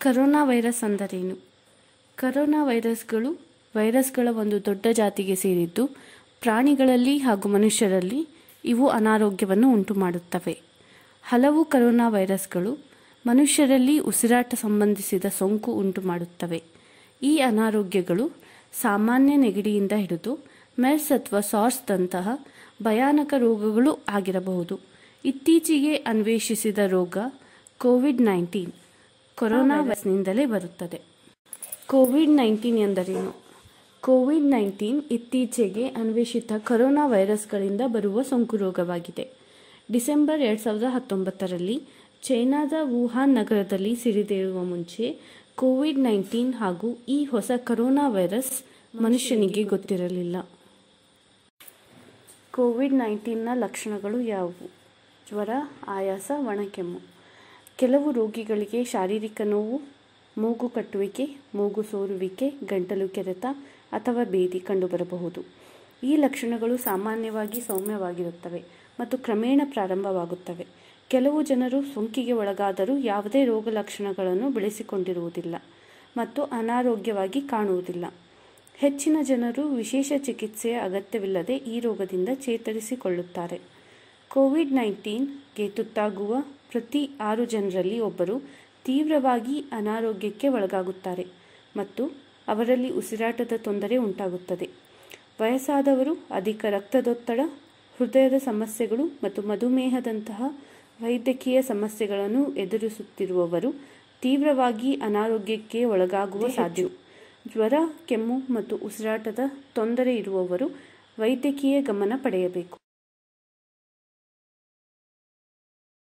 corona virus ಅಂದರೇನು corona ವೈರಸ್ಗಳು ವೈರಸ್ಗಳ ಒಂದು ದೊಡ್ಡ ಜಾತಿಗೆ ಸೇರಿದ್ದು ಪ್ರಾಣಿಗಳಲ್ಲಿ ಹಾಗೂ ಮನುಷ್ಯರಲ್ಲಿ ಇವು ಅನಾರೋಗ್ಯವನ್ನು ಉಂಟುಮಾಡುತ್ತವೆ ಹಲವು ಕರೋನಾ ವೈರಸ್ಗಳು ಮನುಷ್ಯರಲ್ಲಿ ಉಸಿರಾಟ ಸಂಬಂಧಿಸಿದ ಸೋಂಕು ಉಂಟುಮಾಡುತ್ತವೆ ಈ ಅನಾರೋಗ್ಯಗಳು ಸಾಮಾನ್ಯ ನೆಗಡಿಯಿಂದ ಹಿಡಿದು ಮೆರ್ಸ್ ಅಥವಾ ಸಾರ್ಸ್ದಂತಹ ಭಯಾನಕ ರೋಗಗಳು ಆಗಿರಬಹುದು ಇತ್ತೀಚೆಗೆ ಅನ್ವೇಷಿಸಿದ ರೋಗ ಕೋವಿಡ್ ನೈನ್ಟೀನ್ ಕೊರೋನಾ ವೈರಸ್ನಿಂದಲೇ ಬರುತ್ತದೆ ಕೋವಿಡ್ ನೈನ್ಟೀನ್ ಎಂದರೇನು ಕೋವಿಡ್ ನೈನ್ಟೀನ್ ಇತ್ತೀಚೆಗೆ ಅನ್ವೇಷಿತ ಕರೋನಾ ವೈರಸ್ಗಳಿಂದ ಬರುವ ಸೋಂಕು ರೋಗವಾಗಿದೆ ಡಿಸೆಂಬರ್ ಎರಡು ಸಾವಿರದ ಹತ್ತೊಂಬತ್ತರಲ್ಲಿ ಚೈನಾದ ವುಹಾನ್ ನಗರದಲ್ಲಿ ಸಿಡಿದೇಳುವ ಮುಂಚೆ ಕೋವಿಡ್ ನೈನ್ಟೀನ್ ಹಾಗೂ ಈ ಹೊಸ ಕರೋನಾ ವೈರಸ್ ಮನುಷ್ಯನಿಗೆ ಗೊತ್ತಿರಲಿಲ್ಲ ಕೋವಿಡ್ ನೈನ್ಟೀನ್ನ ಲಕ್ಷಣಗಳು ಯಾವುವು ಜ್ವರ ಆಯಾಸ ಒಣಕೆಮ್ಮು ಕೆಲವು ರೋಗಿಗಳಿಗೆ ಶಾರೀರಿಕ ನೋವು ಮೂಗು ಕಟ್ಟುವಿಕೆ ಮೂಗು ಸೋರುವಿಕೆ ಗಂಟಲು ಕೆರೆತ ಅಥವಾ ಬೇದಿ ಕಂಡುಬರಬಹುದು ಈ ಲಕ್ಷಣಗಳು ಸಾಮಾನ್ಯವಾಗಿ ಸೌಮ್ಯವಾಗಿರುತ್ತವೆ ಮತ್ತು ಕ್ರಮೇಣ ಪ್ರಾರಂಭವಾಗುತ್ತವೆ ಕೆಲವು ಜನರು ಸೋಂಕಿಗೆ ಒಳಗಾದರೂ ಯಾವುದೇ ರೋಗ ಲಕ್ಷಣಗಳನ್ನು ಬೆಳೆಸಿಕೊಂಡಿರುವುದಿಲ್ಲ ಮತ್ತು ಅನಾರೋಗ್ಯವಾಗಿ ಕಾಣುವುದಿಲ್ಲ ಹೆಚ್ಚಿನ ಜನರು ವಿಶೇಷ ಚಿಕಿತ್ಸೆಯ ಅಗತ್ಯವಿಲ್ಲದೆ ಈ ರೋಗದಿಂದ ಚೇತರಿಸಿಕೊಳ್ಳುತ್ತಾರೆ ಕೋವಿಡ್ ನೈನ್ಟೀನ್ಗೆ ತುತ್ತಾಗುವ ಪ್ರತಿ ಆರು ಜನರಲ್ಲಿ ಒಬ್ಬರು ತೀವ್ರವಾಗಿ ಅನಾರೋಗ್ಯಕ್ಕೆ ಒಳಗಾಗುತ್ತಾರೆ ಮತ್ತು ಅವರಲ್ಲಿ ಉಸಿರಾಟದ ತೊಂದರೆ ಉಂಟಾಗುತ್ತದೆ ವಯಸ್ಸಾದವರು ಅಧಿಕ ರಕ್ತದೊತ್ತಡ ಹೃದಯದ ಸಮಸ್ಯೆಗಳು ಮತ್ತು ಮಧುಮೇಹದಂತಹ ವೈದ್ಯಕೀಯ ಸಮಸ್ಯೆಗಳನ್ನು ಎದುರಿಸುತ್ತಿರುವವರು ತೀವ್ರವಾಗಿ ಅನಾರೋಗ್ಯಕ್ಕೆ ಒಳಗಾಗುವ ಸಾಧ್ಯ ಜ್ವರ ಕೆಮ್ಮು ಮತ್ತು ಉಸಿರಾಟದ ತೊಂದರೆ ಇರುವವರು ವೈದ್ಯಕೀಯ ಗಮನ ಪಡೆಯಬೇಕು